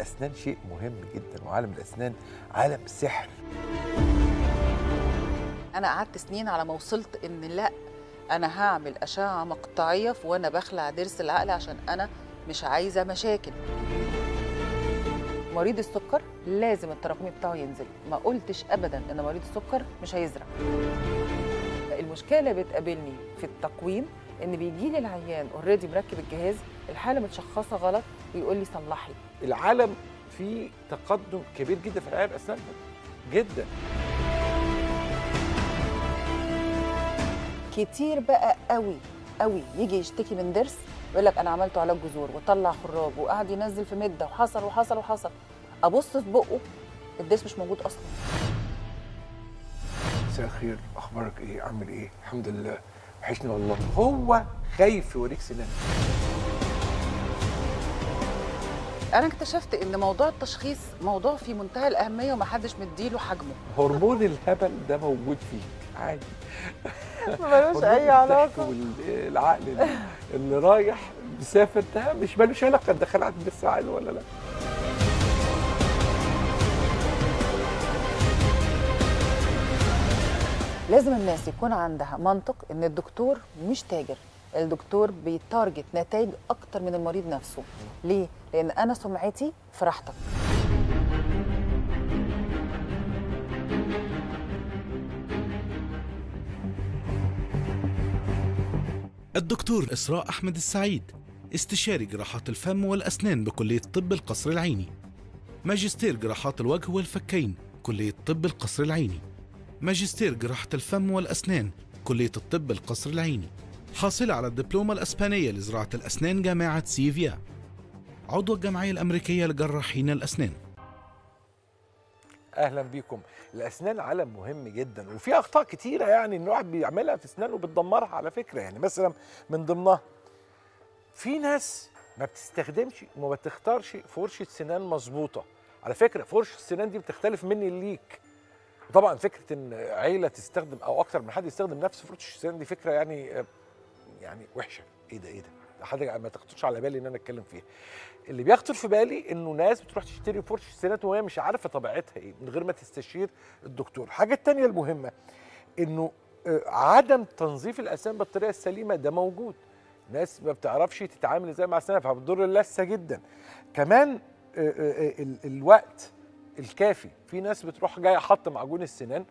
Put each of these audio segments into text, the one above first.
الاسنان شيء مهم جدا وعالم الاسنان عالم سحر انا قعدت سنين على ما وصلت ان لا انا هعمل اشعه مقطعيه في وانا بخلع ضرس العقل عشان انا مش عايزه مشاكل مريض السكر لازم التراكمي بتاعه ينزل ما قلتش ابدا ان مريض السكر مش هيزرع المشكله اللي بتقابلني في التقويم ان بيجي لي العيان اوريدي مركب الجهاز الحاله متشخصه غلط ويقول لي صلحي العالم فيه تقدم كبير جدا في العنايه بالاسنان جدا كتير بقى قوي قوي يجي يشتكي من ضرس يقول لك انا عملته علاج جذور وطلع خراج وقعد ينزل في مده وحصل وحصل وحصل ابص في بقه الضرس مش موجود اصلا مساء الخير اخبارك ايه عامل ايه الحمد لله وحشني والله هو خايف يوريك سنان انا اكتشفت ان موضوع التشخيص موضوع في منتهى الاهميه ومحدش مديله حجمه هرمون الهبل ده موجود فيك عادي ملوش اي هرمون علاقه الضحك والعقل اللي- اللي رايح مسافر ده مش مالوش علاقه ده خلعت لسه عقل ولا لا لازم الناس يكون عندها منطق ان الدكتور مش تاجر الدكتور بيتارجت نتائج اكتر من المريض نفسه ليه لان انا سمعتي في راحتك الدكتور إسراء أحمد السعيد استشاري جراحات الفم والأسنان بكلية طب القصر العيني ماجستير جراحات الوجه والفكين كلية طب القصر العيني ماجستير جراحة الفم والأسنان كلية الطب القصر العيني حاصلة على الدبلومة الأسبانية لزراعة الأسنان جامعة سيفيا عضو الجمعية الأمريكية لجراحين الأسنان اهلا بيكم الاسنان عالم مهم جدا وفي اخطاء كتيره يعني ان الواحد بيعملها في اسنانه بتدمرها على فكره يعني مثلا من ضمنها في ناس ما بتستخدمش وما بتختارش فرشه سنان مظبوطه على فكره فرشه السنان دي بتختلف مني ليك طبعا فكره ان عيله تستخدم او اكتر من حد يستخدم نفس فرشه السنان دي فكره يعني آه، يعني وحشه ايه ده ايه ده ده حاجه ما تخطرش على بالي ان انا اتكلم فيها اللي بيخطر في بالي انه ناس بتروح تشتري فرشه سنان وهي مش عارفه طبيعتها ايه من غير ما تستشير الدكتور الحاجه التانية المهمه انه آه، عدم تنظيف الاسنان بالطريقه السليمه ده موجود ناس ما بتعرفش تتعامل ازاي مع اسنانها فبتضر اللثه جدا كمان آه، آه، آه، ال- الوقت الكافي في ناس بتروح جايه حاطه معجون السنان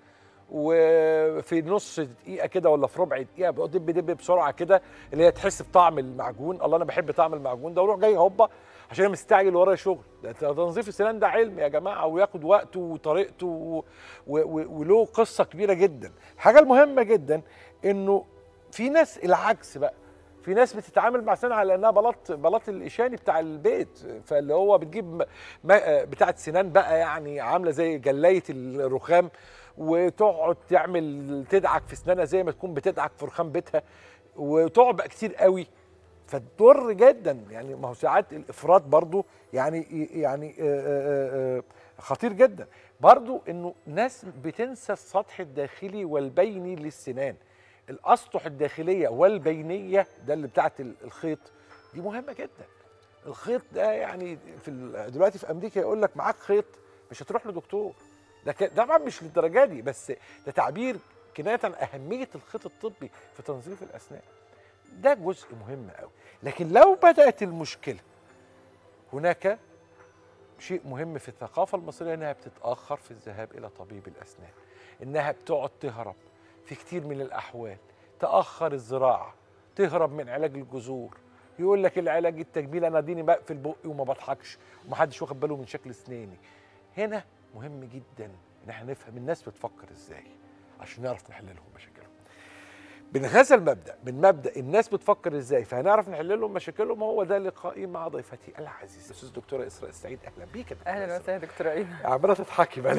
وفي نص دقيقه كده ولا في ربع دقيقه بقى دب دب بسرعه كده اللي هي تحس بطعم المعجون الله انا بحب طعم المعجون ده ويروح جاي هوبا عشان أنا مستعجل ورا شغل ده تنظيف السنان ده علم يا جماعه وياخد وقته وطريقته و- و- و- وله قصه كبيره جدا الحاجه المهمه جدا انه في ناس العكس بقى في ناس بتتعامل مع سنان على انها بلاط بلاط الاشاني بتاع البيت فاللي هو بتجيب م- ما- بتاعه سنان بقى يعني عامله زي جلايه الرخام وتقعد تعمل تدعك في سنانها زي ما تكون بتدعك في رخام بيتها وتقعد بقى كتير قوي فتضر جدا يعني ما هو ساعات الافراط برضو يعني يعني آه، آه، آه، خطير جدا برضو انه ناس بتنسى السطح الداخلي والبيني للسنان الاسطح الداخليه والبينيه ده اللي بتاعت ال- الخيط دي مهمه جدا الخيط ده يعني في ال- دلوقتي في امريكا يقول لك معاك خيط مش هتروح لدكتور ده ك- طبعا مش للدرجه دي بس ده تعبير كنايه عن اهميه الخيط الطبي في تنظيف الاسنان ده جزء مهم قوي لكن لو بدات المشكله هناك شيء مهم في الثقافه المصريه انها بتتاخر في الذهاب الى طبيب الاسنان انها بتقعد تهرب في كتير من الاحوال تاخر الزراعه تهرب من علاج الجذور يقول لك العلاج التجميل انا اديني بقفل بقي وما بضحكش ومحدش واخد باله من شكل اسناني هنا مهم جدا ان احنا نفهم الناس بتفكر ازاي عشان نعرف نحل لهم مشاكلهم من هذا المبدا من مبدا الناس بتفكر ازاي فهنعرف نحل لهم مشاكلهم هو ده لقائي مع ضيفتي العزيزه الاستاذ دكتوره اسراء السعيد اهلا بيك يا دكتورة اهلا إسراء. وسهلا دكتوره ايمن عماله تضحكي بقى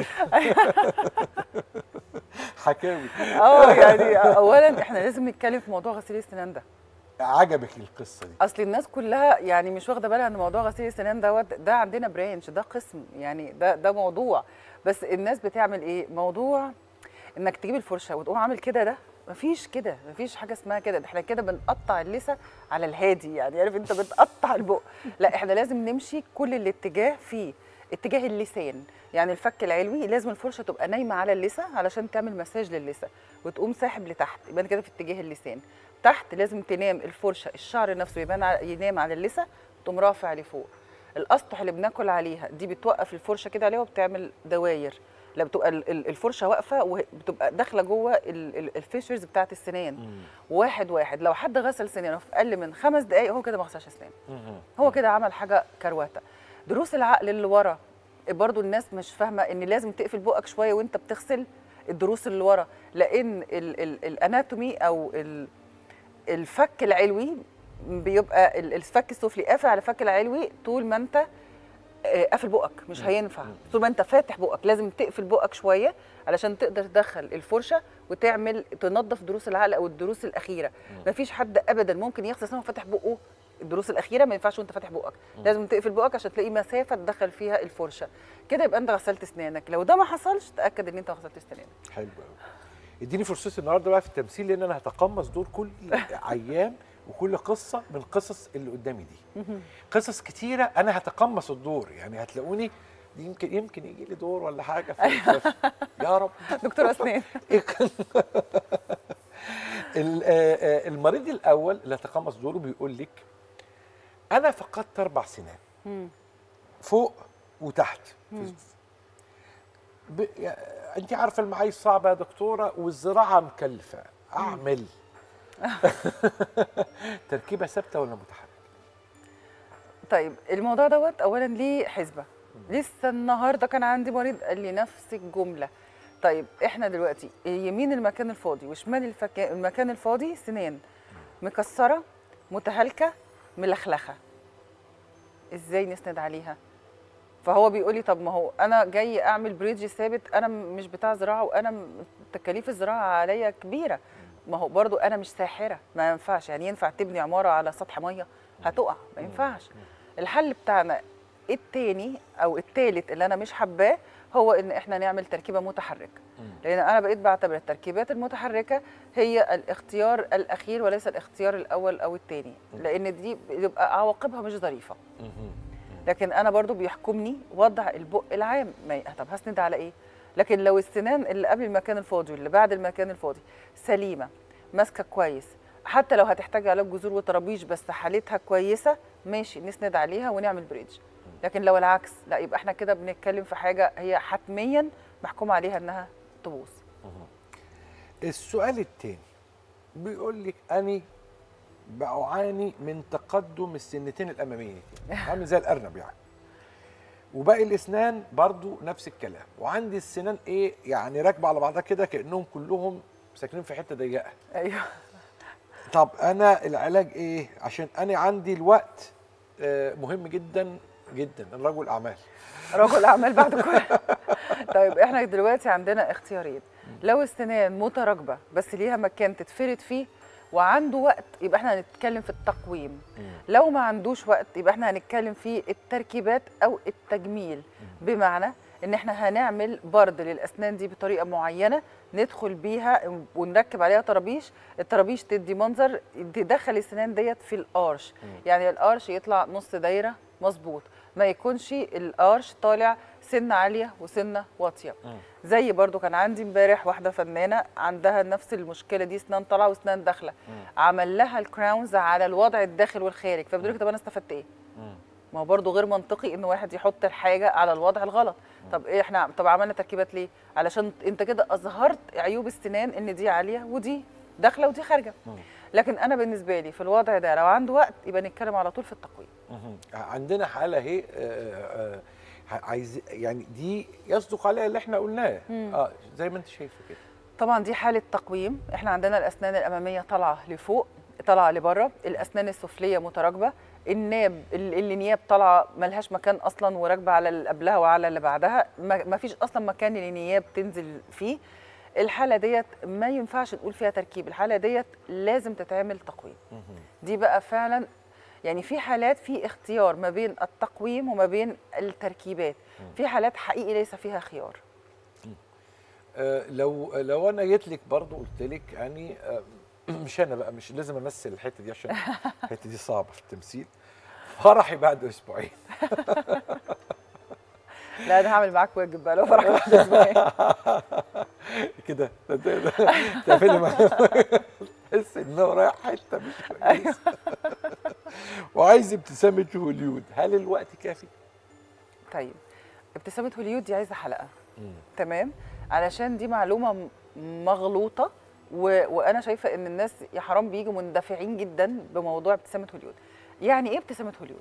حكاوي اه يعني اولا احنا لازم نتكلم في موضوع غسيل السنان ده عجبك القصه دي اصل الناس كلها يعني مش واخده بالها ان موضوع غسيل السنان دوت ده عندنا برانش ده قسم يعني ده ده موضوع بس الناس بتعمل ايه موضوع انك تجيب الفرشه وتقوم عامل كده ده مفيش كده مفيش حاجه اسمها كده ده احنا كده بنقطع اللثه على الهادي يعني عارف انت بتقطع البق لا احنا لازم نمشي كل الاتجاه فيه اتجاه اللسان يعني الفك العلوي لازم الفرشه تبقى نايمه على اللثه علشان تعمل مساج للثه وتقوم ساحب لتحت يبقى أنت كده في اتجاه اللسان تحت لازم تنام الفرشه الشعر نفسه يبان على- ينام على اللثه تقوم رافع لفوق الاسطح اللي بناكل عليها دي بتوقف الفرشه كده عليها وبتعمل دواير لا بتبقى ال- ال- الفرشه واقفه وبتبقى داخله جوه ال- ال- الفيشرز بتاعت السنان واحد واحد لو حد غسل سنانه في اقل من خمس دقائق هو كده ما غسلش اسنانه هو كده عمل حاجه كروته دروس العقل اللي ورا برضو الناس مش فاهمه ان لازم تقفل بقك شويه وانت بتغسل الدروس اللي ورا لان ال ال الاناتومي او ال الفك العلوي بيبقى ال- الفك السفلي قافل على الفك العلوي طول ما انت آه، قافل بقك مش هينفع طول ما انت فاتح بقك لازم تقفل بقك شويه علشان تقدر تدخل الفرشه وتعمل تنظف دروس العقل او الدروس الاخيره مفيش حد ابدا ممكن يغسل سنانه فاتح بقه الدروس الاخيره ما ينفعش وانت فاتح بقك لازم تقفل بقك عشان تلاقي مسافه تدخل فيها الفرشه كده يبقى انت غسلت اسنانك لو ده ما حصلش تاكد ان انت ما غسلت اسنانك حلو قوي اديني فرصتي النهارده بقى في التمثيل لان انا هتقمص دور كل عيان وكل قصه من القصص اللي قدامي دي قصص كتيره انا هتقمص الدور يعني هتلاقوني يمكن يمكن يجي لي دور ولا حاجه في في- يا رب دكتور اسنان ال- آه، آه، المريض الاول اللي هتقمص دوره بيقول لك انا فقدت اربع سنان فوق وتحت ب... يا... انت عارفه المعايير صعبه يا دكتوره والزراعه مكلفه اعمل تركيبه ثابته ولا متحركه طيب الموضوع دوت اولا ليه حسبه لسه النهارده كان عندي مريض قال لي نفس الجمله طيب احنا دلوقتي يمين المكان الفاضي وشمال الفك... المكان الفاضي سنان مكسره متهالكه ملخلخه ازاي نسند عليها فهو بيقول لي طب ما هو انا جاي اعمل بريدج ثابت انا م- مش بتاع زراعه وانا م- تكاليف الزراعه عليا كبيره ما هو برضو انا مش ساحره ما ينفعش يعني ينفع تبني عماره على سطح ميه هتقع ما ينفعش الحل بتاعنا التاني او التالت اللي انا مش حباه هو ان احنا نعمل تركيبه متحركه لان انا بقيت بعتبر التركيبات المتحركه هي الاختيار الاخير وليس الاختيار الاول او الثاني لان دي بيبقى عواقبها مش ظريفه لكن انا برضو بيحكمني وضع البق العام ما ي- طب هسند على ايه لكن لو السنان اللي قبل المكان الفاضي واللي بعد المكان الفاضي سليمه ماسكه كويس حتى لو هتحتاج علاج جذور وطرابيش بس حالتها كويسه ماشي نسند عليها ونعمل بريدج لكن لو العكس لا يبقى احنا كده بنتكلم في حاجه هي حتميا محكوم عليها انها تبوظ السؤال التاني بيقول لك اني بعاني من تقدم السنتين الاماميتين عامل زي الارنب يعني وباقي الاسنان برضو نفس الكلام وعندي السنان ايه يعني راكبه على بعضها كده كانهم كلهم ساكنين في حته ضيقه ايوه طب انا العلاج ايه عشان انا عندي الوقت آه، مهم جدا جدا انا رجل اعمال رجل اعمال بعد كل طيب احنا دلوقتي عندنا اختيارين لو السنان متراكبه بس ليها مكان تتفرد فيه وعنده وقت يبقى احنا هنتكلم في التقويم لو ما عندوش وقت يبقى احنا هنتكلم في التركيبات او التجميل بمعنى ان احنا هنعمل برد للاسنان دي بطريقه معينه ندخل بيها ونركب عليها طرابيش الطرابيش تدي منظر تدخل السنان ديت في القرش يعني القرش يطلع نص دايره مظبوط ما يكونش القرش طالع سنه عاليه وسنه واطيه زي برضو كان عندي امبارح واحده فنانه عندها نفس المشكله دي اسنان طالعه واسنان داخله عمل لها الكراونز على الوضع الداخل والخارج فبتقول لك طب انا استفدت ايه ما هو برضه غير منطقي ان واحد يحط الحاجه على الوضع الغلط طب ايه احنا طب عملنا تركيبات ليه علشان انت كده اظهرت عيوب السنان ان دي عاليه ودي داخله ودي خارجه لكن انا بالنسبه لي في الوضع ده لو عنده وقت يبقى نتكلم على طول في التقويم مهم. عندنا حاله اهي آه، آه، عايز يعني دي يصدق عليها اللي احنا قلناه اه زي ما انت شايفه كده طبعا دي حاله تقويم احنا عندنا الاسنان الاماميه طالعه لفوق طالعه لبره الاسنان السفليه متراكبه الناب ال- اللي نياب طالعه ملهاش مكان اصلا وراكبه على اللي قبلها وعلى اللي بعدها ما ما فيش اصلا مكان للنياب تنزل فيه الحاله ديت ما ينفعش نقول فيها تركيب الحاله ديت لازم تتعمل تقويم دي بقى فعلا يعني في حالات في اختيار ما بين التقويم وما بين التركيبات في حالات حقيقي ليس فيها خيار آه، لو لو انا جيت لك برضه قلت لك يعني آه، مش انا بقى مش لازم امثل الحته دي عشان الحته دي صعبه في التمثيل فرحي بعد اسبوعين لا انا هعمل معاك واجب بقى لو فرح واحد اسبوعين كده ده- ده- ده- تقفلي معاه تحس ان هو رايح حته مش كويسه وعايز ابتسامه هوليود هل الوقت كافي؟ طيب ابتسامه هوليود دي عايزه حلقه تمام علشان دي معلومه م- مغلوطه و... وانا شايفه ان الناس يا حرام بيجوا مندفعين جدا بموضوع ابتسامه هوليود يعني ايه ابتسامه هوليود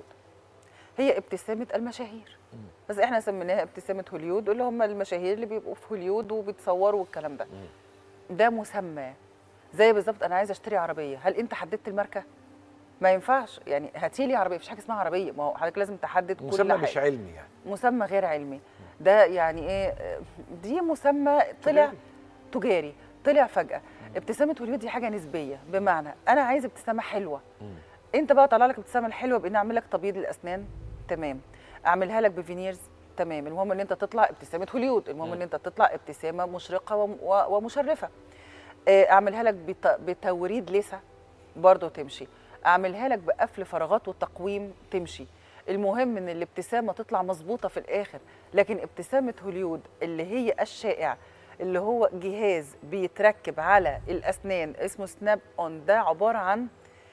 هي ابتسامه المشاهير بس احنا سميناها ابتسامه هوليود اللي هم المشاهير اللي بيبقوا في هوليود وبيتصوروا والكلام ده ده مسمى زي بالظبط انا عايزه اشتري عربيه هل انت حددت الماركه ما ينفعش يعني هاتي لي عربيه مفيش حاجه اسمها عربيه ما هو حضرتك لازم تحدد كل مسمى حاجه مش علمي يعني مسمى غير علمي ده يعني ايه دي مسمى طلع تجاري طلع فجاه ابتسامه هوليود دي حاجه نسبيه بمعنى انا عايز ابتسامه حلوه انت بقى طلع لك الابتسامه الحلوه بان اعمل لك تبييض للاسنان تمام اعملها لك بفينيرز تمام المهم ان انت تطلع ابتسامه هوليود المهم ان انت تطلع ابتسامه مشرقه وم- و- ومشرفه آه، اعملها لك بت- بتوريد لسه برضه تمشي اعملها لك بقفل فراغات وتقويم تمشي المهم ان الابتسامه تطلع مظبوطه في الاخر لكن ابتسامه هوليود اللي هي الشائع اللي هو جهاز بيتركب على الاسنان اسمه سناب اون ده عباره عن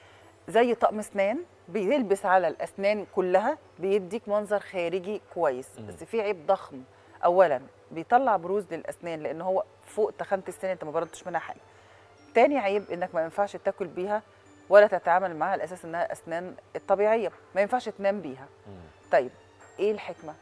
زي طقم اسنان بيلبس على الاسنان كلها بيديك منظر خارجي كويس بس في عيب ضخم اولا بيطلع بروز للاسنان لان هو فوق تخانه السن انت ما بردتش منها حاجه تاني عيب انك ما ينفعش تاكل بيها ولا تتعامل معاها على اساس انها اسنان الطبيعيه ما ينفعش تنام بيها طيب ايه الحكمه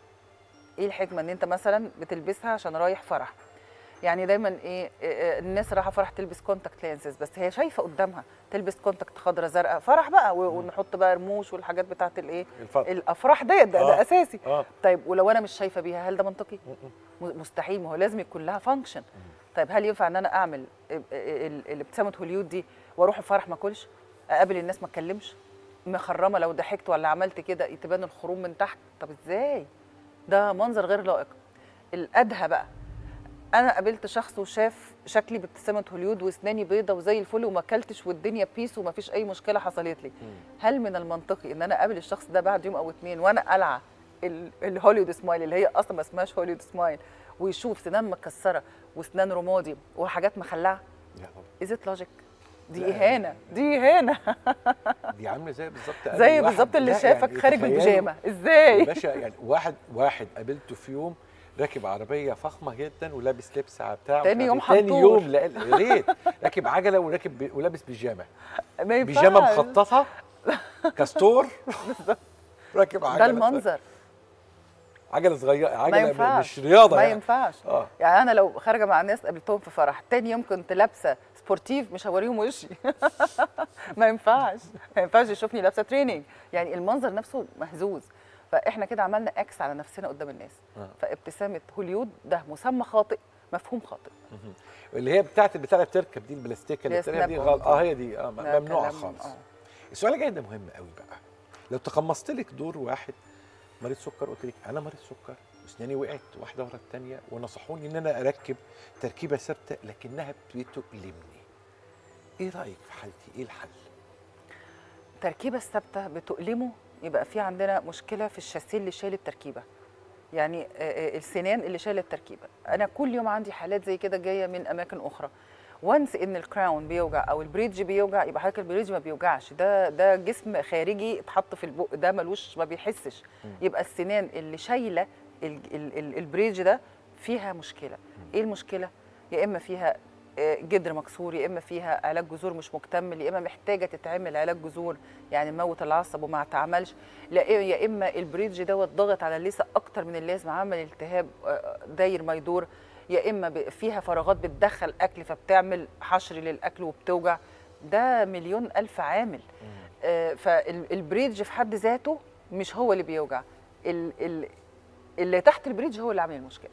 ايه الحكمه ان انت مثلا بتلبسها عشان رايح فرح يعني دايما ايه إيه، الناس رايحه فرح تلبس كونتاكت لينسز بس هي شايفه قدامها تلبس كونتاكت خضرا زرقاء فرح بقى و- ونحط بقى رموش والحاجات بتاعت الايه الفضل. الافراح ديت ده, آه. ده اساسي اه طيب ولو انا مش شايفه بيها هل ده منطقي م- مستحيل ما هو لازم يكون لها فانكشن طيب هل ينفع ان انا اعمل ال- ال- الابتسامه هوليود دي واروح الفرح ما اكلش اقابل الناس ما اتكلمش مخرمه لو ضحكت ولا عملت كده تبان الخروم من تحت طب ازاي ده منظر غير لائق الادهى بقى انا قابلت شخص وشاف شكلي بابتسامه هوليود واسناني بيضه وزي الفل وما اكلتش والدنيا بيس وما فيش اي مشكله حصلت لي هل من المنطقي ان انا اقابل الشخص ده بعد يوم او اتنين وانا قلعه ال- الهوليود سمايل اللي هي اصلا ما اسمهاش هوليود سمايل ويشوف سنان مكسره وسنان رمادي وحاجات مخلعه لا طبعا از ات لوجيك دي لا. اهانه دي اهانه دي عامله زي بالظبط زي قابل واحد- بالظبط اللي لا شافك يعني خارج تخيلوا بالبيجامه يا ازاي باشا يعني واحد واحد قابلته في يوم راكب عربيه فخمه جدا ولابس لبس على بتاع تاني يوم تاني حنطور. يوم لا يا ريت راكب عجله وراكب ب- ولابس بيجامه ما ينفعش بيجامه مخططه كاستور راكب عجله ده المنظر عجله صغيره ما عجله ينفعش مش رياضه ما يعني. ينفعش اه يعني انا لو خارجه مع ناس قابلتهم في فرح تاني يوم كنت لابسه سبورتيف مش هوريهم وشي ما ينفعش ما ينفعش يشوفني لابسه تريننج يعني المنظر نفسه مهزوز فاحنا كده عملنا اكس على نفسنا قدام الناس آه. فابتسامه هوليود ده مسمى خاطئ مفهوم خاطئ اللي هي بتاعت البتاع اللي بتركب دي البلاستيكه اللي هي بتركب دي سناب غلط أون. اه هي دي اه ده ممنوعه كلام- خالص آه. السؤال اللي جاي ده مهم قوي بقى لو تقمصت لك دور واحد مريض سكر قلت لك انا مريض سكر واسناني وقعت واحده ورا الثانيه ونصحوني ان انا اركب تركيبه ثابته لكنها بتؤلمني ايه رايك في حالتي ايه الحل التركيبه الثابته بتؤلمه يبقى في عندنا مشكله في الشاسيه اللي شايل التركيبه يعني آه، آه، السنان اللي شايله التركيبه انا كل يوم عندي حالات زي كده جايه من اماكن اخرى وانس ان الكراون بيوجع او البريدج بيوجع يبقى حضرتك البريدج ما بيوجعش ده ده جسم خارجي اتحط في البق ده ملوش ما بيحسش يبقى السنان اللي شايله ال- ال- ال- البريدج ده فيها مشكله ايه المشكله يا اما فيها آه، جدر مكسور يا اما فيها علاج جذور مش مكتمل يا اما محتاجه تتعمل علاج جذور يعني موت العصب وما اتعملش لا يا اما البريدج دوت ضغط على اللثه اكتر من اللازم عمل التهاب آه، داير ما يدور يا اما ب- فيها فراغات بتدخل اكل فبتعمل حشر للاكل وبتوجع ده مليون الف عامل آه، فالبريدج في حد ذاته مش هو اللي بيوجع ال- ال- اللي تحت البريدج هو اللي عامل المشكله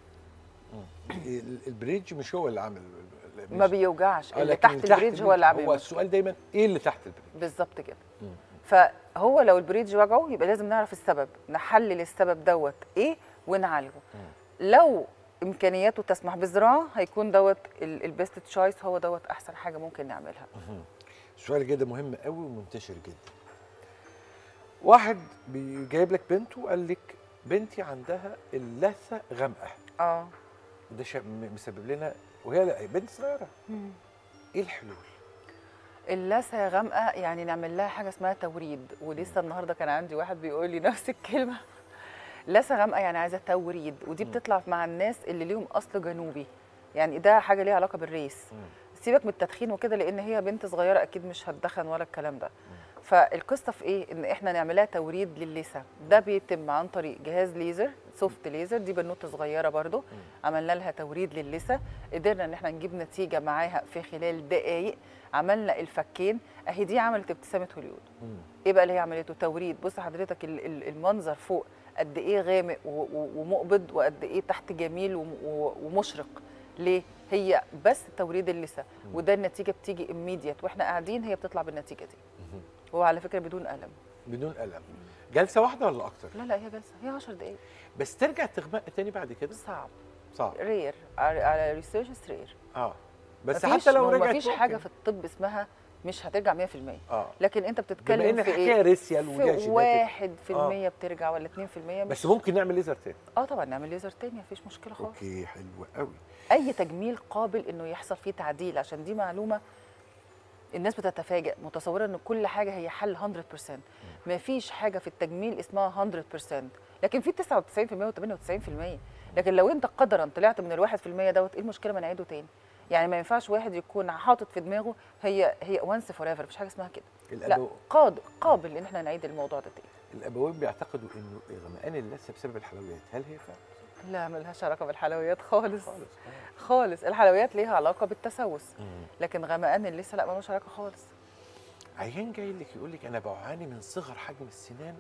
ال- البريدج مش هو اللي عامل ال- ما مش- بيوجعش آه، اللي لكن تحت البريدج هو اللي عامل هو المشكله السؤال دايما ايه اللي تحت البريدج بالظبط كده فهو لو البريدج وجعه يبقى لازم نعرف السبب نحلل السبب دوت ايه ونعالجه لو امكانياته تسمح بالزراعه هيكون دوت البيست تشويس هو دوت احسن حاجه ممكن نعملها السؤال اللي جاي ده مهم قوي ومنتشر جدا واحد بي- جايب لك بنته وقال لك بنتي عندها اللثه غامقه اه وده شيء م- مسبب لنا وهي لا بنت صغيره ايه الحلول؟ اللثه غامقه يعني نعمل لها حاجه اسمها توريد ولسه النهارده كان عندي واحد بيقول لي نفس الكلمه لثه غامقه يعني عايزه توريد ودي بتطلع مع الناس اللي ليهم اصل جنوبي يعني ده حاجه ليها علاقه بالريس سيبك من التدخين وكده لان هي بنت صغيره اكيد مش هتدخن ولا الكلام ده فالقصه في ايه ان احنا نعملها توريد للثه ده بيتم عن طريق جهاز ليزر سوفت ليزر دي بنوته صغيره برضو عملنا لها توريد للثه قدرنا ان احنا نجيب نتيجه معاها في خلال دقائق عملنا الفكين اهي دي عملت ابتسامه هوليود ايه بقى اللي هي عملته توريد بص حضرتك ال- ال- المنظر فوق قد ايه غامق و- و- ومقبض وقد ايه تحت جميل وم- و- ومشرق ليه هي بس توريد اللثه وده النتيجه بتيجي immediate واحنا قاعدين هي بتطلع بالنتيجه دي وعلى فكره بدون الم بدون الم جلسه واحده ولا اكتر؟ لا لا هي جلسه هي 10 دقائق بس ترجع تغمق تاني بعد كده صعب صعب رير على على ريسيرش رير اه بس مفيش- حتى لو ما هو رجعت مفيش ممكن. حاجه في الطب اسمها مش هترجع 100% اه لكن انت بما بتتكلم ان في الحكايه ايه ريسيال وليها في جيناتيك واحد في المية بترجع ولا 2% مش بس ممكن نعمل ليزر تاني اه طبعا نعمل ليزر تاني مفيش مشكله خالص اوكي حلو قوي اي تجميل قابل انه يحصل فيه تعديل عشان دي معلومه الناس بتتفاجئ متصوره ان كل حاجه هي حل 100% ما فيش حاجه في التجميل اسمها 100% لكن في 99% و98% لكن لو انت قدرا طلعت من الواحد في المية دوت ايه المشكله ما نعيده تاني يعني ما ينفعش واحد يكون حاطط في دماغه هي هي وانس فور ايفر مفيش حاجه اسمها كده لا الأبو... قاد قابل ان احنا نعيد الموضوع ده تاني الابوين بيعتقدوا انه غمقان اللثه بسبب الحلويات هل هي فعلا لا ملهاش علاقه بالحلويات خالص خالص آه. خالص الحلويات ليها علاقه بالتسوس مم. لكن غمقان اللثه لا ملوش علاقه خالص عيان جاي لك يقول لك انا بعاني من صغر حجم السنان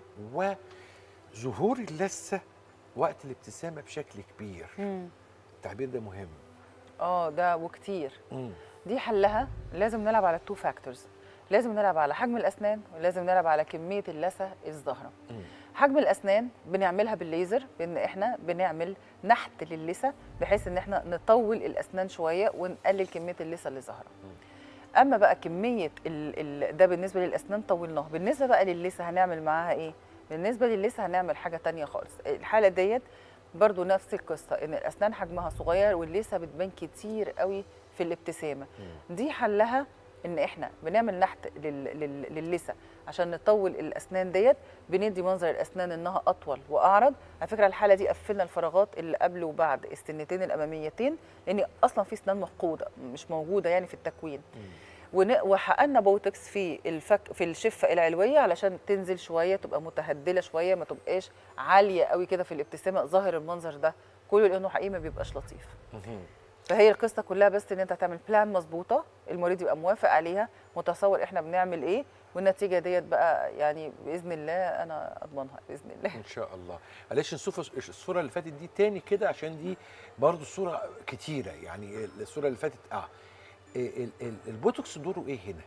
وظهور اللثه وقت الابتسامه بشكل كبير التعبير ده مهم اه ده وكتير مم. دي حلها لازم نلعب على التو فاكتورز لازم نلعب على حجم الاسنان ولازم نلعب على كميه اللثه الظاهره مم. حجم الاسنان بنعملها بالليزر بان احنا بنعمل نحت للثه بحيث ان احنا نطول الاسنان شويه ونقلل كميه اللثه اللي ظاهره اما بقى كميه ال ال ده بالنسبه للاسنان طولناها بالنسبه بقى للثه هنعمل معاها ايه بالنسبه للثه هنعمل حاجه تانية خالص الحاله ديت برضو نفس القصه ان الاسنان حجمها صغير واللثه بتبان كتير قوي في الابتسامه دي حلها ان احنا بنعمل نحت لل- لل- للثه عشان نطول الاسنان ديت بندي منظر الاسنان انها اطول واعرض على فكره الحاله دي قفلنا الفراغات اللي قبل وبعد السنتين الاماميتين لان اصلا في اسنان مفقوده مش موجوده يعني في التكوين ون- وحققنا بوتوكس في الفك في الشفه العلويه علشان تنزل شويه تبقى متهدله شويه ما تبقاش عاليه قوي كده في الابتسامه ظاهر المنظر ده كله لانه حقيقي ما بيبقاش لطيف مهم. فهي القصه كلها بس ان انت تعمل بلان مظبوطه المريض يبقى موافق عليها متصور احنا بنعمل ايه والنتيجه ديت بقى يعني باذن الله انا اضمنها باذن الله ان شاء الله معلش نشوف الص- الصوره اللي فاتت دي تاني كده عشان دي برضو الصوره كتيره يعني الصوره اللي فاتت اه ال- ال- البوتوكس دوره ايه هنا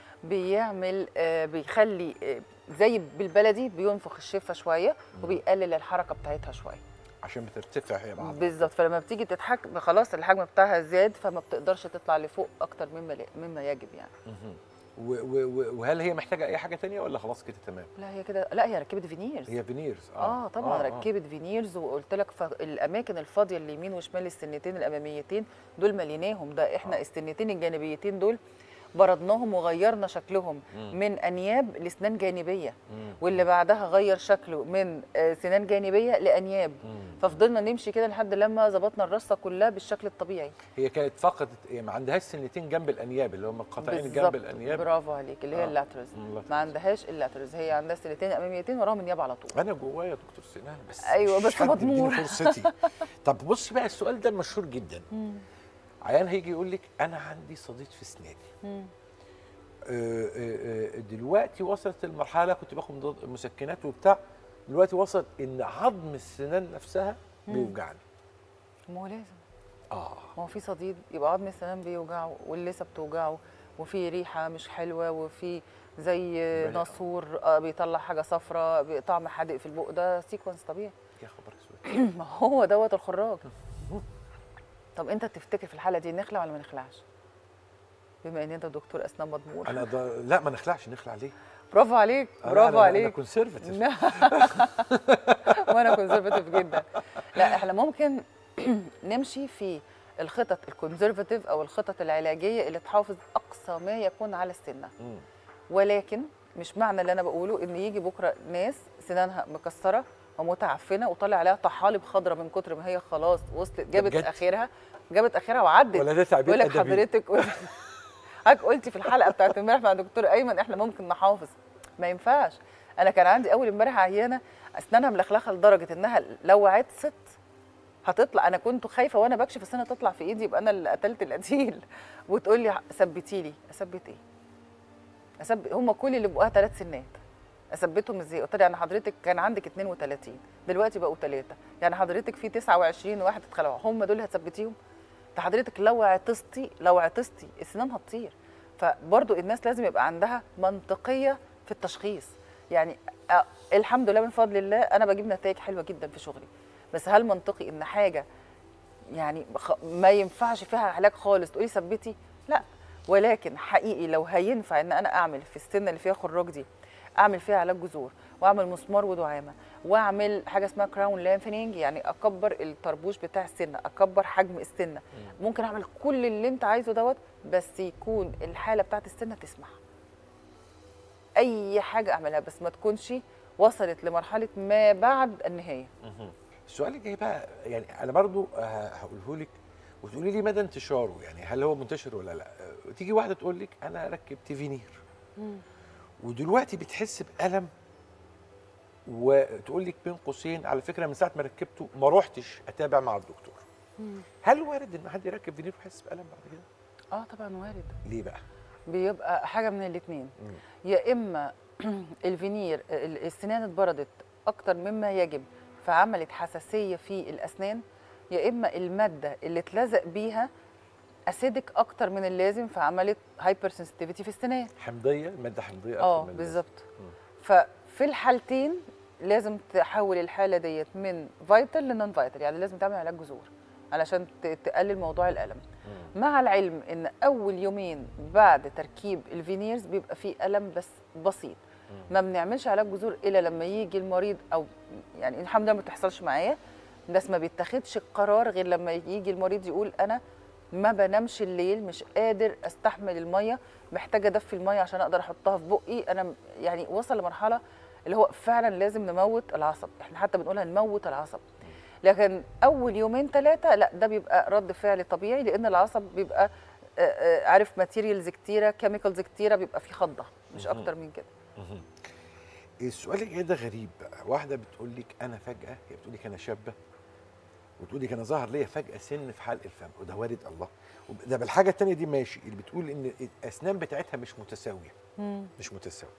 بيعمل آه، بيخلي آه، زي بالبلدي بينفخ الشفه شويه وبيقلل الحركه بتاعتها شويه عشان بترتفع هي بعض بالظبط فلما بتيجي تضحك خلاص الحجم بتاعها زاد فما بتقدرش تطلع لفوق اكتر مما مما يجب يعني مهم. و- و- و- وهل هي محتاجه اي حاجه تانية ولا خلاص كده تمام لا هي كده لا هي ركبت فينيرز هي فينيرز اه طبعا ركبت فينيرز وقلت لك ف... الاماكن الفاضيه اللي يمين وشمال السنتين الاماميتين دول مليناهم ده احنا آه. السنتين الجانبيتين دول بردناهم وغيرنا شكلهم مم. من انياب لسنان جانبيه مم. واللي بعدها غير شكله من آه، سنان جانبيه لانياب مم. ففضلنا نمشي كده لحد لما ظبطنا الرصه كلها بالشكل الطبيعي هي كانت فقدت هي ما عندهاش سنتين جنب الانياب اللي هم القطعين بالظبط جنب الانياب برافو عليك اللي هي آه. اللاترز مم، ما عندهاش اللاترز هي عندها سنتين اماميتين وراهم النياب على طول انا جوايا دكتور سنان بس أيوة، مش بس حد يديني مضمون. فرصتي طب بص بقى السؤال ده مشهور جدا عيان هيجي يقول لك انا عندي صديد في اسناني مم. آه، آه، آه، دلوقتي وصلت المرحله كنت باخد مضاد- مسكنات وبتاع دلوقتي وصل ان عظم السنان نفسها بيوجعني ما هو لازم اه ما هو في صديد يبقى عظم السنان بيوجعه واللثه بتوجعه وفي ريحه مش حلوه وفي زي بلع. ناسور آه، بيطلع حاجه صفراء طعم حادق في البق ده سيكونس طبيعي يا خبر اسود ما هو دوت الخراج طب انت تفتكر في الحاله دي نخلع ولا ما نخلعش بما ان انت دكتور اسنان مضمون انا ده لا ما نخلعش نخلع ليه برافو عليك أنا- برافو أنا- انا عليك كونسرفتيف وانا كونسرفاتيف جدا لا احنا ممكن نمشي في الخطط الكونسرفاتيف او الخطط العلاجيه اللي تحافظ اقصى ما يكون على السنه مم. ولكن مش معنى اللي انا بقوله ان يجي بكره ناس سنانها مكسره ومتعفنه وطالع عليها طحالب خضراء من كتر ما هي خلاص وصلت جابت بجد؟ اخرها جابت اخرها وعدت ولا ده تعبير يقول لك أدبي؟ حضرتك حضرتك قلتي في الحلقه بتاعت امبارح مع دكتور ايمن احنا ممكن نحافظ ما ينفعش انا كان عندي اول امبارح عيانه اسنانها ملخلخه لدرجه انها لو عطست هتطلع انا كنت خايفه وانا بكشف السنه تطلع في ايدي يبقى انا اللي قتلت القتيل وتقول لي ثبتي لي اثبت ايه اثبت هم كل اللي بقوها ثلاث سنات اثبتهم ازاي قلت لها يعني حضرتك كان عندك 32 دلوقتي بقوا ثلاثه يعني حضرتك في 29 واحد اتخلعوا هم دول اللي هتثبتيهم ده حضرتك لو عطستي لو عطستي السنان هتطير فبرضو الناس لازم يبقى عندها منطقيه في التشخيص يعني آه، الحمد لله من فضل الله انا بجيب نتائج حلوه جدا في شغلي بس هل منطقي ان حاجه يعني خ- ما ينفعش فيها علاج خالص تقولي ثبتي لا ولكن حقيقي لو هينفع ان انا اعمل في السنه اللي فيها خراج دي اعمل فيها علاج جذور واعمل مسمار ودعامه واعمل حاجه اسمها كراون لامفنينج يعني اكبر الطربوش بتاع السنه اكبر حجم السنه ممكن اعمل كل اللي انت عايزه دوت بس يكون الحاله بتاعت السنه تسمح اي حاجه اعملها بس ما تكونش وصلت لمرحله ما بعد النهايه السؤال الجاي بقى يعني انا برضو آه، هقوله لك وتقولي لي مدى انتشاره يعني هل هو منتشر ولا لا آه، تيجي واحده تقول لك انا ركبت فينير ودلوقتي بتحس بالم وتقول لك بين قوسين على فكره من ساعه ما ركبته ما روحتش اتابع مع الدكتور هل وارد ان حد يركب فينير ويحس بالم بعد كده اه طبعا وارد ليه بقى بيبقى حاجه من الاثنين مم. يا اما الفينير ال- السنان اتبردت اكتر مما يجب فعملت حساسيه في الاسنان يا اما الماده اللي اتلزق بيها اسيدك اكتر من اللازم فعملت هايبر سنسيتيفيتي في السنان حمضيه ماده حمضيه أكتر اه من اللازم. بالظبط مم. ففي الحالتين لازم تحول الحاله ديت من فايتال لنون فايتال يعني لازم تعمل علاج جذور علشان ت- تقلل موضوع الالم مم. مع العلم ان اول يومين بعد تركيب الفينيرز بيبقى فيه الم بس بسيط ما بنعملش علاج جذور الا لما يجي المريض او يعني الحمد لله ما بتحصلش معايا بس ما بيتاخدش القرار غير لما يجي المريض يقول انا ما بنامش الليل مش قادر استحمل الميه محتاجه ادفي الميه عشان اقدر احطها في بقي انا م- يعني وصل لمرحله اللي هو فعلا لازم نموت العصب احنا حتى بنقولها نموت العصب لكن اول يومين ثلاثه لا ده بيبقى رد فعل طبيعي لان العصب بيبقى آه، آه، عارف ماتيريالز كتيره كيميكالز كتيره بيبقى فيه خضه مش مهم. اكتر من كده مهم. السؤال الجاي ده غريب بقى واحده بتقول لك انا فجاه هي بتقول لك انا شابه وتقول لك انا ظهر ليا فجاه سن في حلق الفم وده وارد الله وب- ده بالحاجه الثانيه دي ماشي اللي بتقول ان الاسنان بتاعتها مش متساويه مش متساويه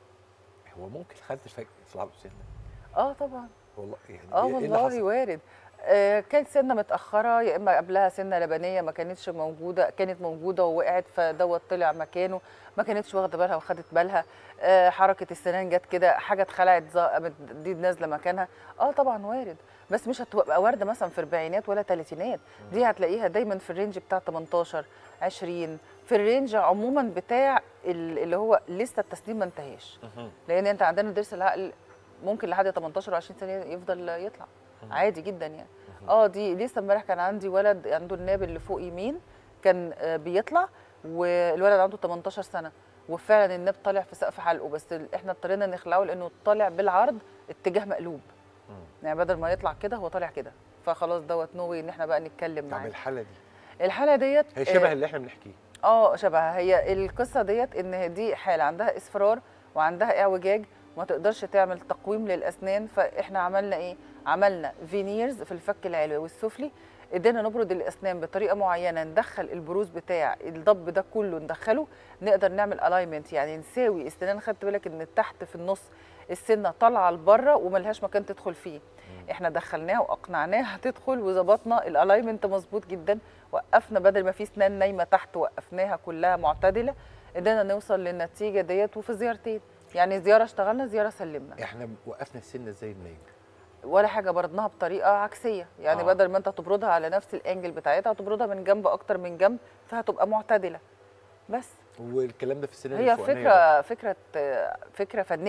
هو ممكن حد فجاه يطلع له سنه اه طبعا والله يعني اه إيه اللي والله حصل؟ وارد آه كانت سنه متاخره يا اما قبلها سنه لبنيه ما كانتش موجوده كانت موجوده ووقعت فدوت طلع مكانه ما كانتش واخده بالها وخدت بالها آه حركه السنان جت كده حاجه اتخلعت ز- قامت دي نازله مكانها اه طبعا وارد بس مش هتبقى وارده مثلا في اربعينات ولا ثلاثينات دي هتلاقيها دايما في الرينج بتاع 18 20 في الرينج عموما بتاع ال- اللي هو لسه التسليم ما انتهاش مهم. لان انت عندنا ضرس العقل ممكن لحد 18 و20 سنه يفضل يطلع عادي جدا يعني اه دي لسه امبارح كان عندي ولد عنده الناب اللي فوق يمين كان آه، بيطلع والولد عنده 18 سنه وفعلا الناب طالع في سقف حلقه بس ال- احنا اضطرينا نخلعه لانه طالع بالعرض اتجاه مقلوب مم. يعني بدل ما يطلع كده هو طالع كده فخلاص دوت نو ان احنا بقى نتكلم طب معاه الحاله دي الحاله ديت هي شبه آه، اللي احنا بنحكيه اه شبهها هي القصه ديت ان دي حاله عندها اصفرار وعندها اعوجاج وما تقدرش تعمل تقويم للاسنان فاحنا عملنا ايه عملنا فينيرز في الفك العلوي والسفلي ادينا نبرد الاسنان بطريقه معينه ندخل البروز بتاع الضب ده كله ندخله نقدر نعمل الاينمنت يعني نساوي السنان خدت بالك ان تحت في النص السنه طالعه لبره وملهاش مكان تدخل فيه احنا دخلناها واقنعناها تدخل وظبطنا الالاينمنت مظبوط جدا وقفنا بدل ما في اسنان نايمه تحت وقفناها كلها معتدله قدرنا نوصل للنتيجه ديت وفي زيارتين يعني زياره اشتغلنا زياره سلمنا احنا وقفنا السنه ازاي النايم ولا حاجه بردناها بطريقه عكسيه يعني آه. آه. بدل ما انت تبردها على نفس الانجل بتاعتها هتبردها من جنب اكتر من جنب فهتبقى معتدله بس والكلام ده في السنه هي الفوقانية بقى. فكره فكره فكره فنيه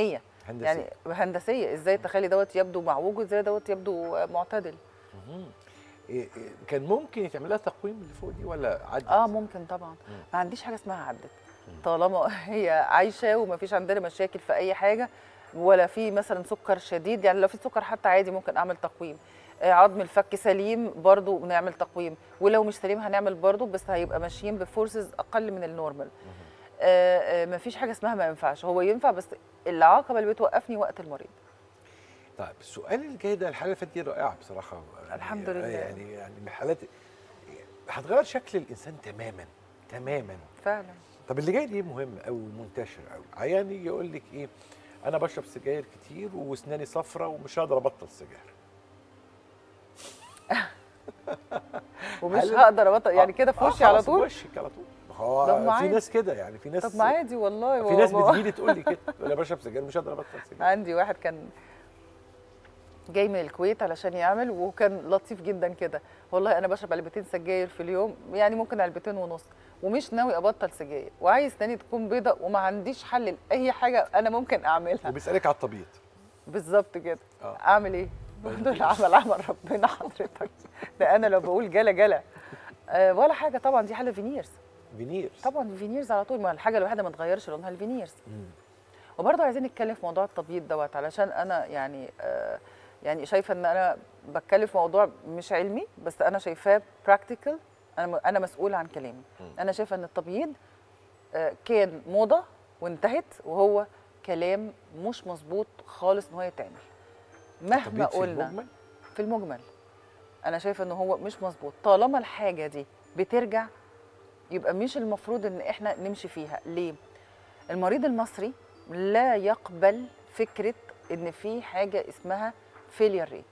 هندسية. يعني هندسيه ازاي تخلي دوت يبدو معوج وازاي دوت يبدو آه، معتدل مهم. إيه إيه كان ممكن يتعمل لها تقويم اللي فوق دي ولا عدت؟ اه ممكن طبعا ما عنديش حاجه اسمها عدت طالما هي عايشه وما فيش عندنا مشاكل في اي حاجه ولا في مثلا سكر شديد يعني لو في سكر حتى عادي ممكن اعمل تقويم آه، عظم الفك سليم برضو بنعمل تقويم ولو مش سليم هنعمل برضو بس هيبقى ماشيين بفورسز اقل من النورمال آه، آه، ما فيش حاجه اسمها ما ينفعش هو ينفع بس العقبه اللي بتوقفني وقت المريض طيب السؤال اللي جاي ده الحاله اللي فاتت دي رائعه بصراحه يعني الحمد لله. يعني يعني من الحالات هتغير شكل الانسان تماما تماما فعلا طب اللي جاي دي مهم قوي ومنتشر قوي عيان يجي يقول لك ايه انا بشرب سجاير كتير واسناني صفرة ومش هقدر ابطل سجاير ومش هل- هقدر ابطل يعني كده في آه، وشي على خلاص، طول في وشك على طول طب هو ما في عادي. ناس كده يعني في ناس طب ما عادي والله في ما- ناس ما- بتجيلي تقول لي كده تقول لي بشرب سجاير مش هقدر ابطل سجاير عندي واحد كان جاي من الكويت علشان يعمل وكان لطيف جدا كده والله انا بشرب علبتين سجاير في اليوم يعني ممكن علبتين ونص ومش ناوي ابطل سجاير وعايز تاني تكون بيضة وما عنديش حل لاي حاجه انا ممكن اعملها وبيسالك على التبييض بالظبط كده آه. اعمل ايه برضه العمل عمل ربنا حضرتك ده انا لو بقول جلا جلا أه ولا حاجه طبعا دي حاله فينيرز فينيرز طبعا الفينيرز على طول ما الحاجه الوحيده ما تغيرش لونها الفينيرز مم. وبرضه عايزين نتكلم في موضوع التبييض دوت علشان انا يعني آه يعني شايفه ان انا بتكلم في موضوع مش علمي بس انا شايفاه براكتيكال انا انا مسؤوله عن كلامي انا شايفه ان التبييض آه كان موضه وانتهت وهو كلام مش مظبوط خالص ان هو يتعمل مهما تبييض في قلنا المجمل؟ في المجمل انا شايفه ان هو مش مظبوط طالما الحاجه دي بترجع يبقى مش المفروض ان احنا نمشي فيها ليه المريض المصري لا يقبل فكره ان في حاجه اسمها فيلير ريت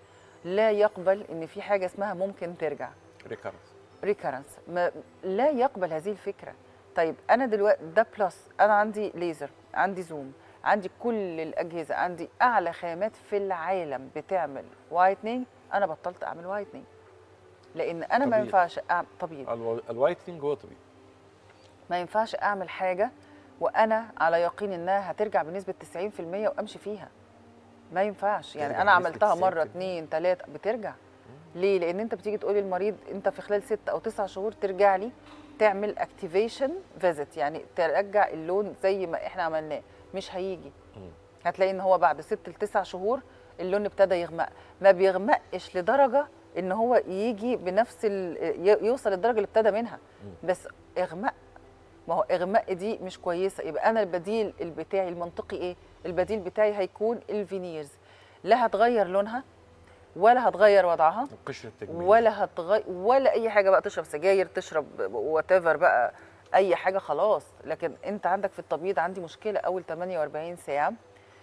لا يقبل ان في حاجه اسمها ممكن ترجع ريكارنس ريكارنس ما لا يقبل هذه الفكره طيب انا دلوقتي ده بلس انا عندي ليزر عندي زوم عندي كل الاجهزه عندي اعلى خامات في العالم بتعمل وايتنينج انا بطلت اعمل وايتنينج لان انا ما طبيعي. ينفعش اعمل طبيعي الو- الوايتنينج هو طبيعي ما ينفعش اعمل حاجه وانا على يقين انها هترجع بنسبه 90% وامشي فيها ما ينفعش يعني ترجع انا بنسبة عملتها مره 90%. اتنين تلاته بترجع ليه لان انت بتيجي تقولي المريض انت في خلال ست او تسع شهور ترجع لي تعمل اكتيفيشن فيزيت يعني ترجع اللون زي ما احنا عملناه مش هيجي مم. هتلاقي ان هو بعد ست لتسع شهور اللون ابتدى يغمق ما بيغمقش لدرجه ان هو يجي بنفس ال- ي- يوصل للدرجه اللي ابتدى منها بس اغماء ما هو اغماء دي مش كويسه يبقى انا البديل بتاعي المنطقي ايه البديل بتاعي هيكون الفينيرز لا هتغير لونها ولا هتغير وضعها القشره التجميليه ولا هتغير ولا اي حاجه بقى تشرب سجاير تشرب وات بقى اي حاجه خلاص لكن انت عندك في التبييض عندي مشكله اول 48 ساعه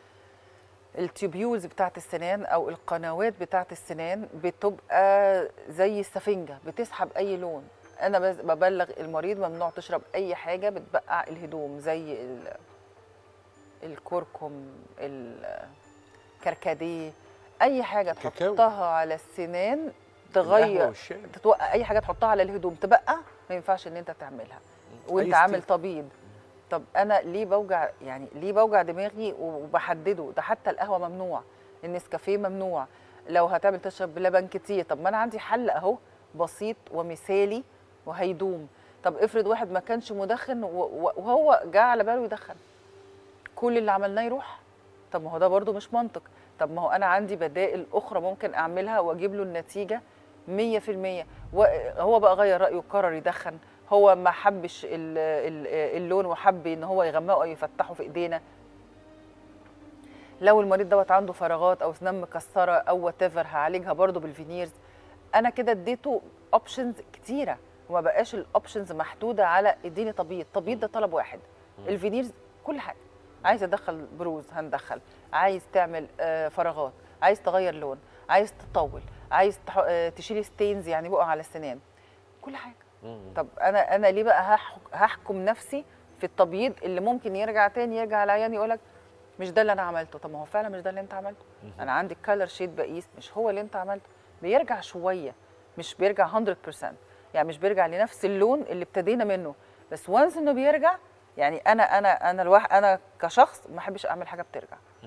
التيوبيولز بتاعت السنان او القنوات بتاعت السنان بتبقى زي السفنجه بتسحب اي لون انا بز- ببلغ المريض ممنوع تشرب اي حاجه بتبقع الهدوم زي ال- الكركم الكركديه اي حاجه الكاكاو. تحطها على السنان القهوة تغير والشاي. تتوقع اي حاجه تحطها على الهدوم تبقى ما ينفعش ان انت تعملها وانت أي عامل ستيل. تبييض طب انا ليه بوجع يعني ليه بوجع دماغي وبحدده ده حتى القهوه ممنوع النسكافيه ممنوع لو هتعمل تشرب بلبن كتير طب ما انا عندي حل اهو بسيط ومثالي وهيدوم طب افرض واحد ما كانش مدخن و- و- وهو جه على باله يدخن كل اللي عملناه يروح طب ما هو ده برضو مش منطق طب ما هو انا عندي بدائل اخرى ممكن اعملها واجيب له النتيجه 100% وهو بقى غير رايه وقرر يدخن هو ما حبش ال- ال- اللون وحب ان هو يغمقه او يفتحه في ايدينا لو المريض دوت عنده فراغات او اسنان مكسره او وات هعالجها برضو بالفينيرز انا كده اديته اوبشنز كتيره وما بقاش الاوبشنز محدوده على اديني تبييض تبييض ده طلب واحد الفينيرز كل حاجه عايز ادخل بروز هندخل عايز تعمل آه، فراغات عايز تغير لون عايز تطول عايز تح- آه، تشيل ستينز يعني بقع على السنان كل حاجه طب انا انا ليه بقى هح- هحكم نفسي في التبييض اللي ممكن يرجع تاني يرجع العيان يقول لك مش ده اللي انا عملته طب ما هو فعلا مش ده اللي انت عملته انا عندي الكالر شيد بقيس مش هو اللي انت عملته بيرجع شويه مش بيرجع 100% يعني مش بيرجع لنفس اللون اللي ابتدينا منه بس وانس انه بيرجع يعني انا انا انا الواحد انا كشخص ما احبش اعمل حاجه بترجع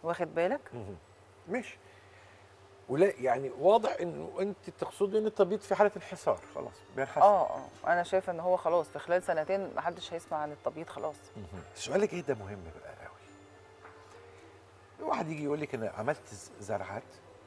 واخد بالك مهم. ماشي ولا يعني واضح انه انت تقصدي ان التبييض في حاله انحسار خلاص بينحسر اه اه انا شايفه ان هو خلاص في خلال سنتين محدش هيسمع عن التبييض خلاص مهم. سؤالك ايه ده مهم بقى قوي واحد يجي يقول لك انا عملت ز- زرعات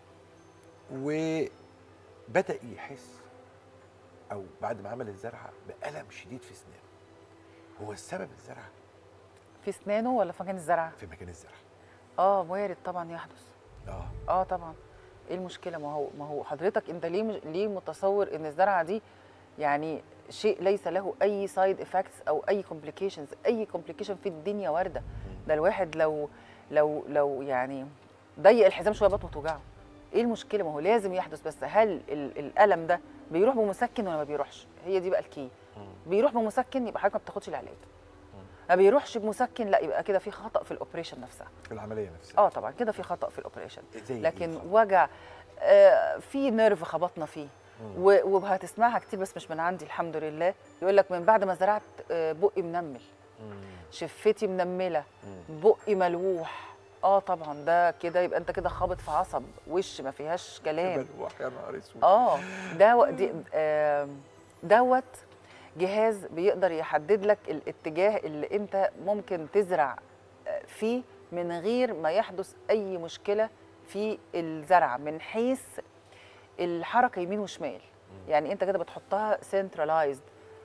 وبدا يحس او بعد ما عمل الزرعه بألم شديد في اسنانه هو السبب الزرعه في اسنانه ولا في مكان الزرعه في مكان الزرعه اه وارد طبعا يحدث اه اه طبعا ايه المشكله ما هو ما هو حضرتك انت ليه مش ليه متصور ان الزرعه دي يعني شيء ليس له اي سايد افكتس او اي كومبليكيشنز اي كومبليكيشن في الدنيا وارده ده الواحد لو لو لو يعني ضيق الحزام شويه بطنه توجعه ايه المشكله ما هو لازم يحدث بس هل ال- الالم ده بيروح بمسكن ولا ما بيروحش هي دي بقى الكي بيروح بمسكن يبقى حضرتك ما بتاخدش العلاج ما بيروحش بمسكن لا يبقى كده في خطا في الاوبريشن نفسها في العمليه نفسها اه طبعا كده في خطا في الاوبريشن زي إيه لكن بالظبط؟ وجع آه في نيرف خبطنا فيه و- وهتسمعها كتير بس مش من عندي الحمد لله يقول لك من بعد ما زرعت آه، بقي منمل مم. شفتي منمله بقي ملوح اه طبعا ده كده يبقى انت كده خابط في عصب وش ما فيهاش كلام بلوح يا نهار اسود اه ده دي آه دوت جهاز بيقدر يحدد لك الاتجاه اللي انت ممكن تزرع آه، فيه من غير ما يحدث اي مشكله في الزرع من حيث الحركه يمين وشمال يعني انت كده بتحطها سنترلايزد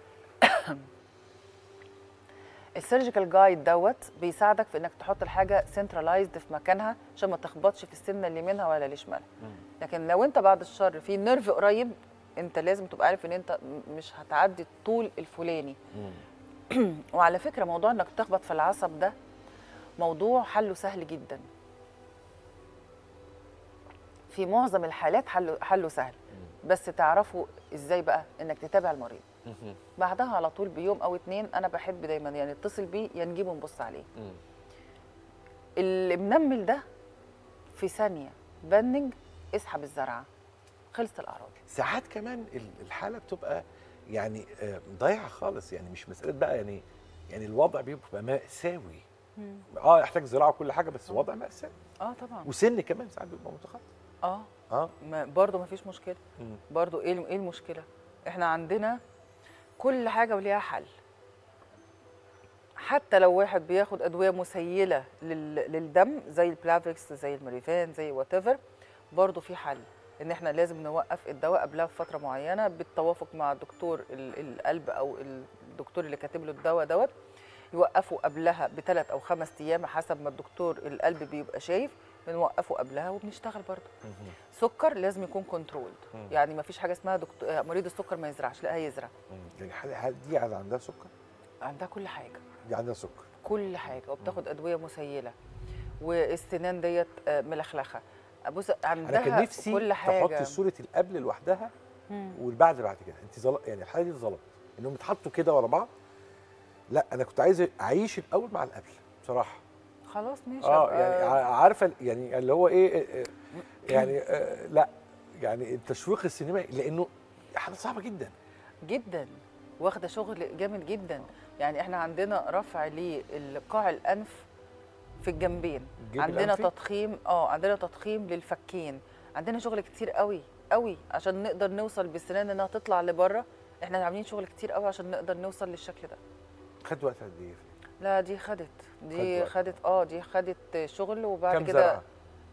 السيرجيكال جايد دوت بيساعدك في انك تحط الحاجه سنترلايزد في مكانها عشان ما تخبطش في السنه اللي منها ولا اللي شمالها لكن لو انت بعد الشر في نيرف قريب انت لازم تبقى عارف ان انت م- مش هتعدي الطول الفلاني وعلى فكره موضوع انك تخبط في العصب ده موضوع حله سهل جدا في معظم الحالات حله حله سهل بس تعرفوا ازاي بقى انك تتابع المريض مهم. بعدها على طول بيوم او اتنين انا بحب دايما يعني اتصل بيه يا نجيبه نبص عليه مم. اللي منمل ده في ثانيه بنج اسحب الزرعه خلصت الاعراض ساعات كمان ال- الحاله بتبقى يعني آه، ضايعه خالص يعني مش مساله بقى يعني يعني الوضع بيبقى مأساوي اه يحتاج زراعه وكل حاجه بس وضع مأساوي اه طبعا وسن كمان ساعات بيبقى متخطط اه اه ما برضه ما فيش مشكله مم. برضه ايه ايه المشكله احنا عندنا كل حاجه وليها حل حتى لو واحد بياخد ادويه مسيله لل... للدم زي البلافيكس زي المريفان زي وات ايفر برضه في حل ان احنا لازم نوقف الدواء قبلها بفتره معينه بالتوافق مع دكتور ال- القلب او الدكتور اللي كاتب له الدواء دوت يوقفوا قبلها بثلاث او خمس ايام حسب ما الدكتور القلب بيبقى شايف بنوقفه قبلها وبنشتغل برضه مهم. سكر لازم يكون كنترولد مم. يعني ما فيش حاجه اسمها دكتور مريض السكر ما يزرعش لا هيزرع مم. يعني حال حال دي قاعده عندها سكر عندها كل حاجه دي عندها سكر كل حاجه وبتاخد ادويه مسيله والسنان ديت آه، ملخلخه بص عندها انا كان نفسي كل حاجه تحط صوره القبل لوحدها مم. والبعد بعد كده انت ظل... يعني الحاله دي ظلمت انهم يتحطوا كده ورا بعض لا انا كنت عايز اعيش الاول مع القبل بصراحه خلاص ماشي اه أبقى- يعني ع- عارفه ال- يعني اللي هو ايه آه، آه، يعني آه، لا يعني التشويق السينمائي لانه حاجه صعبه جدا جدا واخده شغل جامد جدا يعني احنا عندنا رفع لقاع الانف في الجنبين الجيب عندنا الأنفي؟ تضخيم اه عندنا تضخيم للفكين عندنا شغل كتير قوي قوي عشان نقدر نوصل بالسنان انها تطلع لبره احنا عاملين شغل كتير قوي عشان نقدر نوصل للشكل ده خد وقت قد ايه لا دي خدت دي وقت. خدت اه دي خدت شغل وبعد كام كده زرعه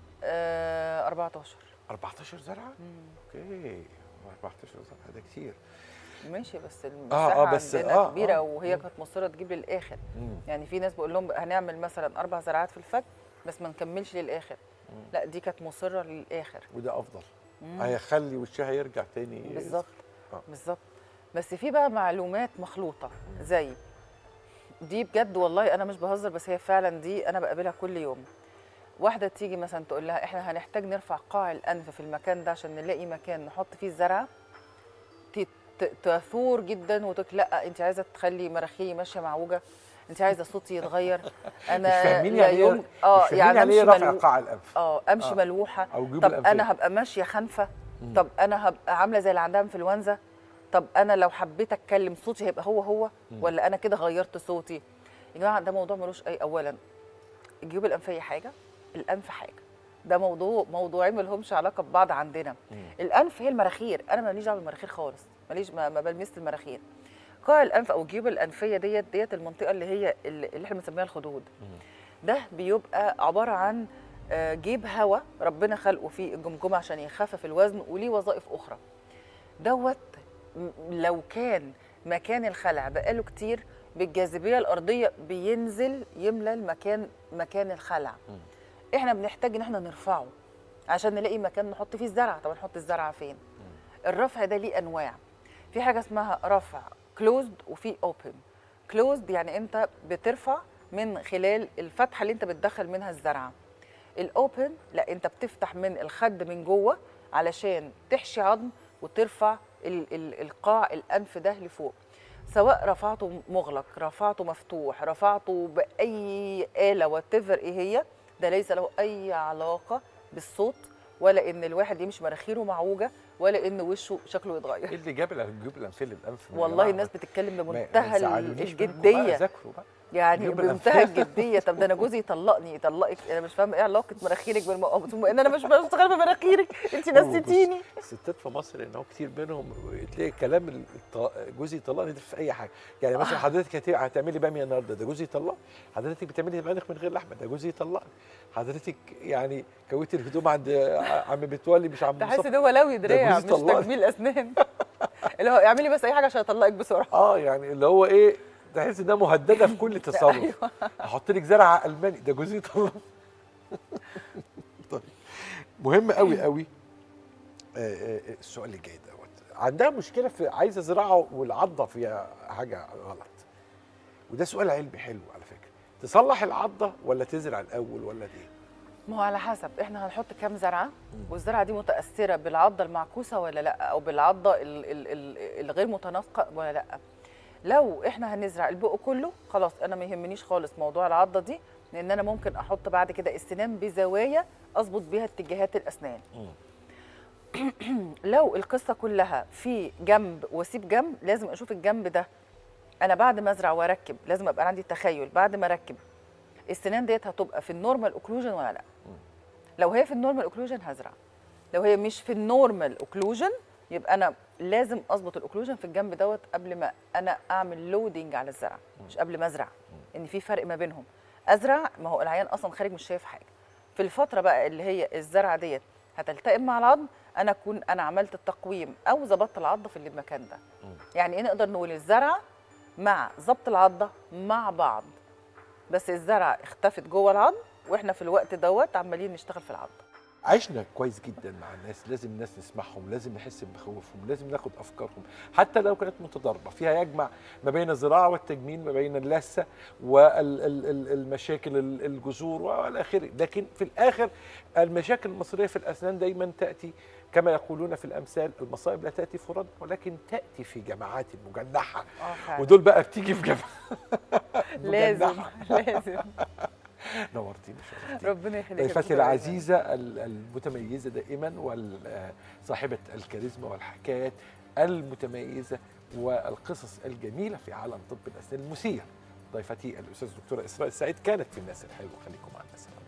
آه 14 14 زرعه مم. اوكي 14 زرعه ده كتير ماشي بس المساحه بس- عندنا آه، كبيره آه. وهي مم. كانت مصره تجيب للاخر مم. يعني في ناس بقول لهم هنعمل مثلا اربع زراعات في الفك بس ما نكملش للاخر لا دي كانت مصره للاخر وده افضل مم. هيخلي وشها يرجع تاني بالظبط آه. بالظبط بس في بقى معلومات مخلوطه زي دي بجد والله انا مش بهزر بس هي فعلا دي انا بقابلها كل يوم واحده تيجي مثلا تقول لها احنا هنحتاج نرفع قاع الانف في المكان ده عشان نلاقي مكان نحط فيه الزرعه ت- ت- تثور جدا وتقول لا انت عايزه تخلي مناخيري ماشيه معوجه انت عايزه صوتي يتغير انا مش فاهمين لا يعني يوم- ايه اه مش فاهمين يعني ايه أمشي رفع ملو- قاع الانف اه امشي آه. ملوحه او جيوب طب الانفيه انا هبقى ماشيه خانفه طب انا هبقى عامله زي اللي عندها انفلونزا طب انا لو حبيت اتكلم صوتي هيبقى هو هو ولا انا كده غيرت صوتي يا جماعه ده موضوع ملوش اي اولا الجيوب الانفيه حاجه الانف حاجه ده موضوع موضوعين ما لهمش علاقه ببعض عندنا الانف هي المراخير انا ماليش دعوه بالمراخير خالص ماليش ما, ما بلمس المراخير قاع الانف او الجيوب الانفيه ديت ديت المنطقه اللي هي اللي اللي احنا بنسميها الخدود ده بيبقى عباره عن آه، جيب هواء ربنا خلقه في الجمجمه عشان يخفف الوزن وليه وظائف اخرى دوت م- لو كان مكان الخلع بقاله كتير بالجاذبيه الارضيه بينزل يملى المكان مكان الخلع احنا بنحتاج ان احنا نرفعه عشان نلاقي مكان نحط فيه الزرع طب نحط الزرع فين الرفع ده ليه انواع في حاجه اسمها رفع كلوزد وفي اوبن كلوزد يعني انت بترفع من خلال الفتحه اللي انت بتدخل منها الزرعه الاوبن لا انت بتفتح من الخد من جوه علشان تحشي عظم وترفع ال ال القاع الانف ده لفوق سواء رفعته مغلق رفعته مفتوح رفعته باي اله واتيفر ايه هي ده ليس له اي علاقه بالصوت ولا ان الواحد يمشي مناخيره معوجه ولا ان وشه شكله ايه يتغير اللي جاب الجيوب الانفيه للانف يا والله جماعة؟ الناس بتتكلم ما- ما بمنتهى تزعلونيش منكم بقى، الجديه ذاكروا بقى يعني جيوب بمنتهى الأنفية. الجديه طب ده انا جوزي يطلقني يطلقك انا مش فاهمه ايه علاقه مناخيرك بالمقام ثم ان انا مش بشتغل بمناخيرك انت هو بص، نسيتيني الستات في مصر ان هو كتير منهم تلاقي كلام الط- جوزي يطلقني ده في اي حاجه يعني مثلا حضرتك هت- هتعملي باميه النهارده ده جوزي يطلق حضرتك بتعملي سبانخ من غير لحمه ده جوزي يطلق حضرتك يعني كويتي الهدوم عند عم بتولي مش عم تحس مصطفى. ان هو لوي دراع جوزي مش طلقني. تجميل اسنان اللي هو اعملي بس اي حاجه عشان اطلقك بسرعه اه يعني اللي هو ايه تحس انها مهدده في كل تصرف أيوة. احط لك زرع الماني ده جوزي يطلق طيب مهم قوي قوي آه، آه، السؤال اللي جاي دوت عندها مشكله في عايزه زراعه والعضه فيها حاجه غلط وده سؤال علمي حلو على فكره تصلح العضه ولا تزرع الاول ولا ايه ما هو على حسب احنا هنحط كام زرعه والزرعه دي متاثره بالعضه المعكوسه ولا لا او بالعضه ال ال ال الغير متناسقه ولا لا لو احنا هنزرع البق كله خلاص انا ما يهمنيش خالص موضوع العضه دي لان انا ممكن احط بعد كده السنان بزوايا اظبط بيها اتجاهات الاسنان لو القصه كلها في جنب واسيب جنب لازم اشوف الجنب ده انا بعد ما ازرع واركب لازم ابقى عندي تخيل بعد ما اركب السنان ديت هتبقى في النورمال اوكلوجن ولا لا لو هي في النورمال اوكلوجن هزرع لو هي مش في النورمال اوكلوجن يبقى انا لازم اظبط الاوكلوجن في الجنب دوت قبل ما انا اعمل لودنج على الزرع مش قبل ما ازرع ان في فرق ما بينهم ازرع ما هو العيان اصلا خارج مش شايف حاجه في الفتره بقى اللي هي الزرعه ديت هتلتئم مع العظم انا اكون انا عملت التقويم او ظبطت العضه في المكان ده يعني ايه نقدر نقول الزرعه مع ظبط العضه مع بعض بس الزرعه اختفت جوه العظم واحنا في الوقت دوت عمالين نشتغل في العضه عشنا كويس جدا مع الناس لازم الناس نسمعهم لازم نحس بمخاوفهم لازم ناخد افكارهم حتى لو كانت متضاربه فيها يجمع ما بين الزراعه والتجميل ما بين اللثه والمشاكل الجذور والى اخره لكن في الاخر المشاكل المصريه في الاسنان دايما تاتي كما يقولون في الامثال المصائب لا تاتي فرادى ولكن تاتي في جماعات مجنحه اه فعلا ودول بقى بتيجي في جماعه لازم مجنحة. لازم نورتيني شرفتيني ربنا يخليك يا ضيفتي دكتورة إيمان. العزيزة ال- المتميزة دائما وصاحبة الكاريزما والحكايات المتميزة والقصص الجميلة في عالم طب الأسنان المثير ضيفتي الأستاذ الدكتورة إسراء السعيد كانت في الناس الحلوة خليكم مع الناس الحلوة